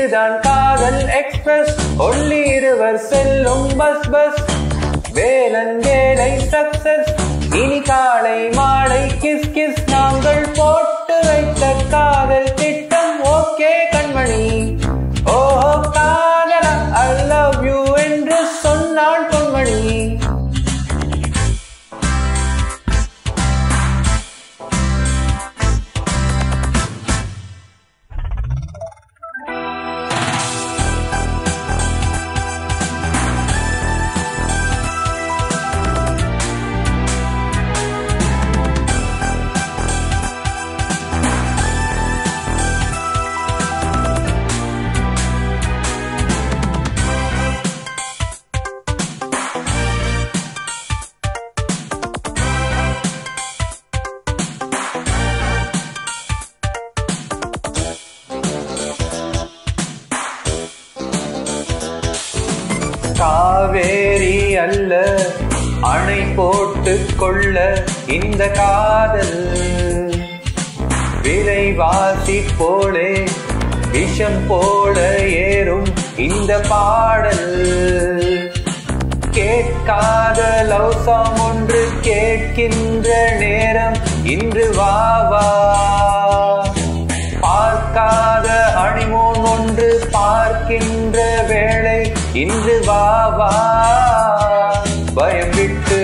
இதுதான் காதல் எக்ஸ்பிரஸ் ஒல்லி இருவர் செல்லும் பஸ் பஸ் வேலன் வேலை சக்சஸ் இனி காலை மாலை கிஸ் கிஸ் நாங்கள் போட்டு வைத்த காதல் திட்டம் ஓகே கண்மணி ஓ காதலா ஐ லவ் யூ என்று சொன்னாள் பொன்மணி காவேரி அல்ல அணை போட்டு கொள்ள இந்த காதல் விலைவாசி போலே விஷம் போல ஏறும் இந்த பாடல் கேட்காத லவ் சாங் ஒன்று கேட்கின்ற நேரம் இன்று வா வா பார்க்காத அணிமோன் ஒன்று பார்க்கின்ற வேளை இன்று வா வா பயம் விட்டு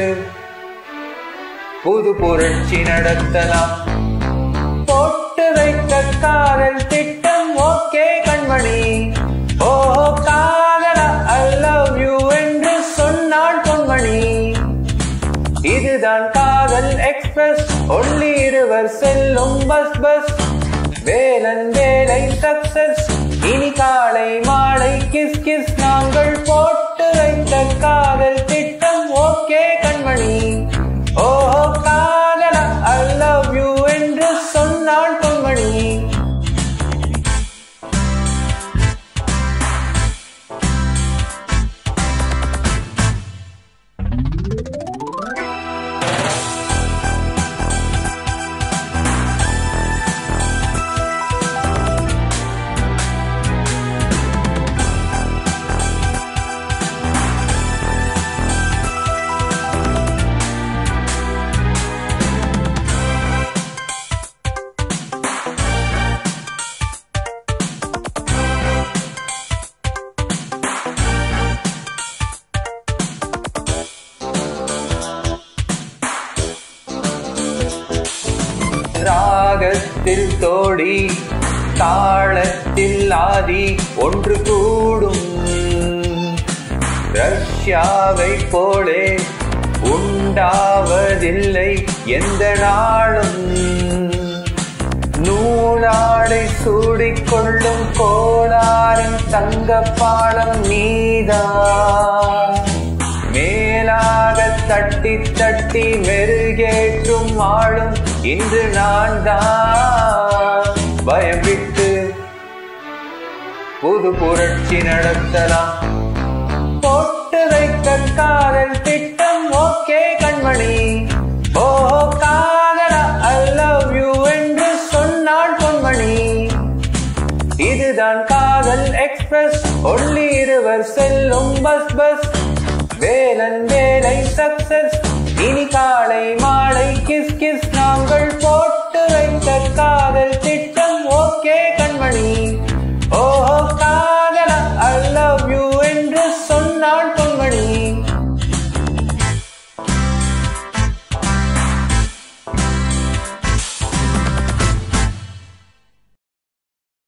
புது புரட்சி நடத்தலாம் போட்டு வைத்த காதல் திட்டம் ஓகே கண்மணி ஓ காதலா ஐ லவ் யூ என்று சொன்னாள் பொன்மணி இதுதான் காதல் எக்ஸ்பிரஸ் ஒல்லி இருவர் செல்லும் பஸ் பஸ் வேலன் வேலை சக்சஸ் இனி காலை மாலை கிஸ் கிஸ் நாங்கள் போட்டு வைத்த காதல் திட்டம் ஓகே கண்மணி ஓ காதலா ஐ லவ் யூ என்று சொன்னாள் பொன்மணி ராகத்தில் தோடி தாளத்தில் ஆதி ஒன்று கூடும் ரஷ்யாவை போலே உண்டாவதில்லை எந்த நாளும் நூலாடை சூடிக்கொள்ளும் கோளாரின் தங்கப்பாலம் நீதான் மேலாக தட்டி தட்டி மெருகேற்றும் ஆளும் இன்று நான் தான் பயம் விட்டு புது புரட்சி நடத்தலாம் போட்டு வைத்த காதல் திட்டம் ஓகே கண்மணி ஓ காதலா ஐ லவ் யூ என்று சொன்னாள் பொன்மணி இதுதான் காதல் எக்ஸ்பிரஸ் ஒல்லி இருவர் செல்லும் பஸ் பஸ் வேலன் வேலை சக்சஸ் இனி காலை மாலை கிஸ் கிஸ் நாங்கள் போட்டு வைத்த காதல் திட்டம் ஓகே கண்மணி